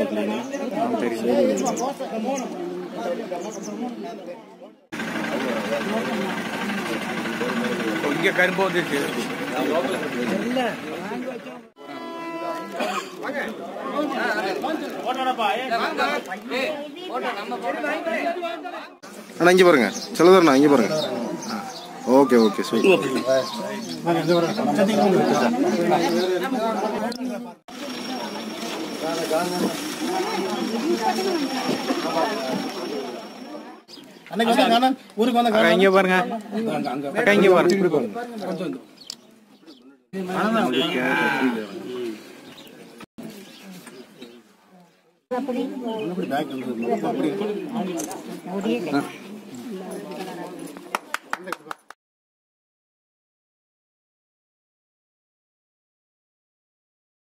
இங்க கரும்பு வந்துச்சு அண்ணா இங்கே பாருங்க செலதர்ண்ணா இங்கே பாருங்க ஓகே ஓகே சரி அக்கா இங்க பாருங்க அக்கா இங்க பாருங்க அப்படி